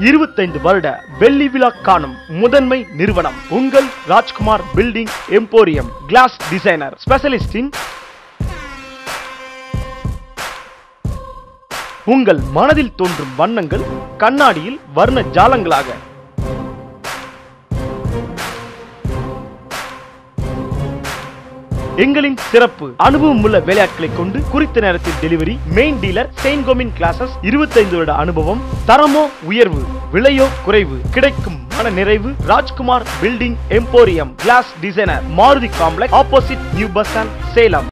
இருபத்தைந்து வருட வெள்ளி விழா காணும் முதன்மை நிறுவனம் உங்கள் Rajkumar building emporium glass designer specialist in உங்கள் மனதில் தோன்றும் வண்ணங்கள் கண்ணாடியில் வர்ண ஜாலங்களாக எங்களின் சிறப்பு அனுபவம் உள்ள வேலையாட்களை கொண்டு குறித்த நேரத்தில் delivery main dealer Saint Gobain glasses 25 வருட அனுபவம் தரமோ உயர்வு விலையோ குறைவு கிடைக்கும் மன நிறைவு Rajkumar building emporium glass designer Maruti complex opposite new bus stand Salem